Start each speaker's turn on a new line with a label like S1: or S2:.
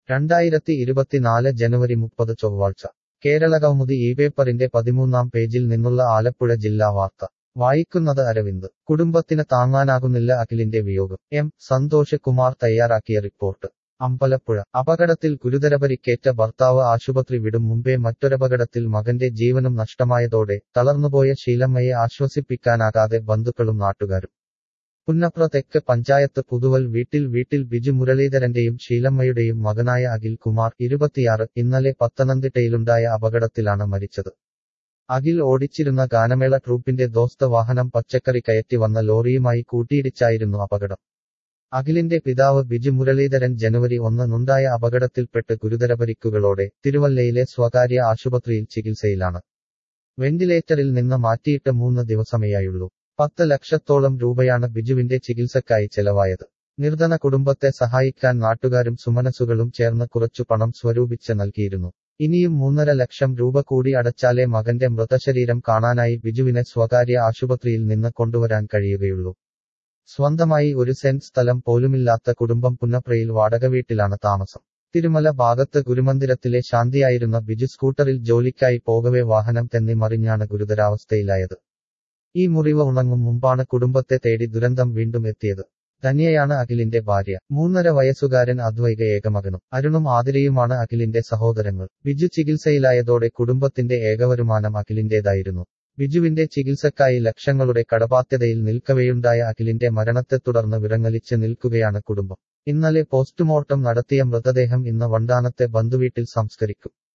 S1: രണ്ടായിരത്തി ഇരുപത്തിനാല് ജനുവരി മുപ്പത് ചൊവ്വാഴ്ച കേരള കൗമുദി ഈ പേപ്പറിന്റെ പതിമൂന്നാം പേജിൽ നിന്നുള്ള ആലപ്പുഴ ജില്ലാ വാർത്ത വായിക്കുന്നത് അരവിന്ദ് കുടുംബത്തിന് താങ്ങാനാകുന്നില്ല അഖിലിന്റെ വിയോഗം എം സന്തോഷ് കുമാർ തയ്യാറാക്കിയ റിപ്പോർട്ട് അമ്പലപ്പുഴ അപകടത്തിൽ ഗുരുതര പരിക്കേറ്റ ഭർത്താവ് ആശുപത്രി വിടും മുമ്പേ മറ്റൊരപകടത്തിൽ മകന്റെ ജീവനും നഷ്ടമായതോടെ തളർന്നുപോയ ശീലമ്മയെ ആശ്വസിപ്പിക്കാനാകാതെ ബന്ധുക്കളും നാട്ടുകാരും പുന്നപ്ര തെക്ക് പഞ്ചായത്ത് പുതുവൽ വീട്ടിൽ വീട്ടിൽ ബിജു മുരളീധരന്റെയും ശീലമ്മയുടെയും മകനായ അഖിൽ കുമാർ ഇരുപത്തിയാറ് ഇന്നലെ പത്തനംതിട്ടയിലുണ്ടായ അപകടത്തിലാണ് മരിച്ചത് അഖിൽ ഓടിച്ചിരുന്ന ഗാനമേള ട്രൂപ്പിന്റെ ദോസ്ത വാഹനം പച്ചക്കറി കയറ്റി വന്ന ലോറിയുമായി കൂട്ടിയിടിച്ചായിരുന്നു അപകടം അഖിലിന്റെ പിതാവ് ബിജു മുരളീധരൻ ജനുവരി ഒന്നിനുണ്ടായ അപകടത്തിൽപ്പെട്ട് ഗുരുതര പരിക്കുകളോടെ തിരുവല്ലയിലെ സ്വകാര്യ ആശുപത്രിയിൽ ചികിത്സയിലാണ് വെന്റിലേറ്ററിൽ നിന്ന് മാറ്റിയിട്ട് മൂന്ന് ദിവസമേയായുള്ളൂ പത്ത് ലക്ഷത്തോളം രൂപയാണ് ബിജുവിന്റെ ചികിത്സക്കായി ചെലവായത് നിർധന കുടുംബത്തെ സഹായിക്കാൻ നാട്ടുകാരും സുമനസുകളും ചേർന്ന് കുറച്ചു പണം സ്വരൂപിച്ച് നൽകിയിരുന്നു ഇനിയും മൂന്നര ലക്ഷം രൂപ കൂടി അടച്ചാലേ മകന്റെ മൃതശരീരം കാണാനായി ബിജുവിനെ സ്വകാര്യ ആശുപത്രിയിൽ നിന്ന് കൊണ്ടുവരാൻ കഴിയുകയുള്ളൂ സ്വന്തമായി ഒരു സെന്റ് സ്ഥലം പോലുമില്ലാത്ത കുടുംബം പുന്നപ്രയിൽ വാടക വീട്ടിലാണ് താമസം തിരുമല ഭാഗത്ത് ഗുരുമന്ദിരത്തിലെ ശാന്തിയായിരുന്ന ബിജു സ്കൂട്ടറിൽ ജോലിക്കായി പോകവെ വാഹനം തെന്നി മറിഞ്ഞാണ് ഗുരുതരാവസ്ഥയിലായത് ഈ മുറിവ് ഉണങ്ങും മുമ്പാണ് കുടുംബത്തെ തേടി ദുരന്തം വീണ്ടും എത്തിയത് ധന്യയാണ് അഖിലിന്റെ ഭാര്യ മൂന്നര വയസ്സുകാരൻ അദ്വൈക ഏകമകനും അരുണും ആതിരയുമാണ് അഖിലിന്റെ സഹോദരങ്ങൾ ബിജു ചികിത്സയിലായതോടെ കുടുംബത്തിന്റെ ഏകവരുമാനം അഖിലിന്റേതായിരുന്നു ബിജുവിന്റെ ചികിത്സക്കായി ലക്ഷങ്ങളുടെ കടബാധ്യതയിൽ നിൽക്കവെയുണ്ടായ അഖിലിന്റെ മരണത്തെ തുടർന്ന് വിറങ്ങലിച്ച് നിൽക്കുകയാണ് കുടുംബം ഇന്നലെ പോസ്റ്റ്മോർട്ടം നടത്തിയ മൃതദേഹം ഇന്ന് വണ്ടാനത്തെ ബന്ധുവീട്ടിൽ സംസ്കരിക്കും